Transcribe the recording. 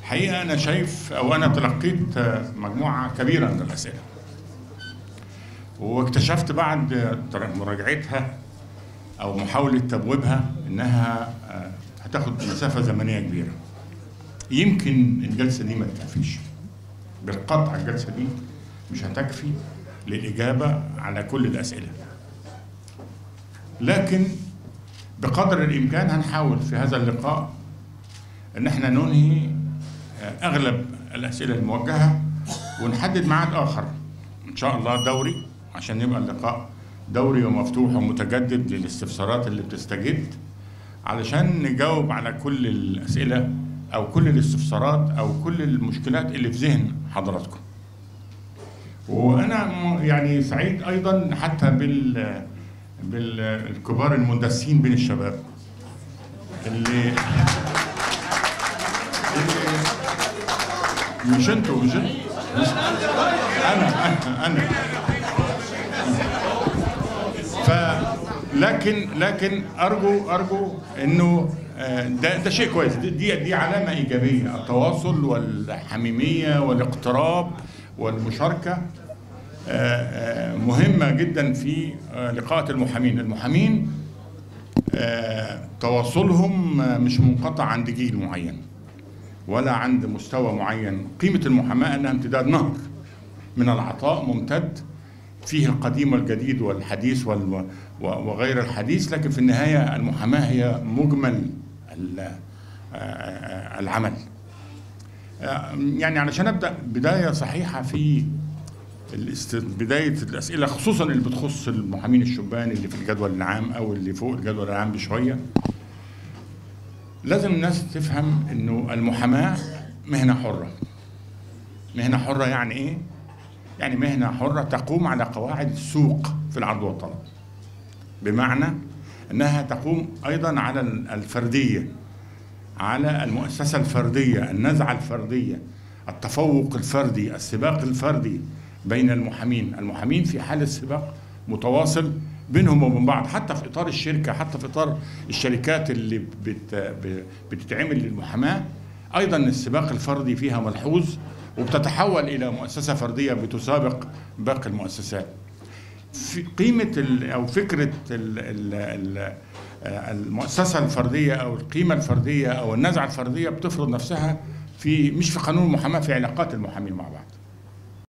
حقيقة أنا شايف أو أنا تلقيت مجموعة كبيرة من الأسئلة واكتشفت بعد مراجعتها أو محاولة تبويبها إنها هتاخد مسافة زمنية كبيرة يمكن الجلسة دي ما تكفيش بالقطع الجلسة دي مش هتكفي للإجابة على كل الأسئلة لكن بقدر الإمكان هنحاول في هذا اللقاء إن احنا ننهي أغلب الأسئلة الموجهة ونحدد ميعاد آخر إن شاء الله دوري عشان يبقى اللقاء دوري ومفتوح ومتجدد للاستفسارات اللي بتستجد علشان نجاوب على كل الأسئلة أو كل الاستفسارات أو كل المشكلات اللي في ذهن حضراتكم. وأنا يعني سعيد أيضا حتى بال بالكبار المندسين بين الشباب اللي, اللي مش انتوا مش انتوا انا انا انا ف لكن لكن ارجو ارجو انه ده ده شيء كويس دي دي علامه ايجابيه التواصل والحميميه والاقتراب والمشاركه مهمه جدا في لقاءات المحامين المحامين تواصلهم مش منقطع عند جيل معين ولا عند مستوى معين قيمة المحاماة أنها امتداد نهر من العطاء ممتد فيه القديم والجديد والحديث وغير الحديث لكن في النهاية المحاماة هي مجمل العمل يعني علشان أبدأ بداية صحيحة في بداية الأسئلة خصوصا اللي بتخص المحامين الشبان اللي في الجدول العام أو اللي فوق الجدول العام بشوية لازم الناس تفهم انه المحاماه مهنه حره مهنه حره يعني ايه يعني مهنه حره تقوم على قواعد السوق في العرض والطلب بمعنى انها تقوم ايضا على الفرديه على المؤسسه الفرديه النزعه الفرديه التفوق الفردي السباق الفردي بين المحامين المحامين في حاله سباق متواصل بينهم وبين بعض حتى في اطار الشركه حتى في اطار الشركات اللي بت بتتعمل للمحاماه ايضا السباق الفردي فيها ملحوظ وبتتحول الى مؤسسه فرديه بتسابق باقي المؤسسات. في قيمه او فكره ال ال المؤسسه الفرديه او القيمه الفرديه او النزعه الفرديه بتفرض نفسها في مش في قانون المحاماه في علاقات المحامين مع بعض.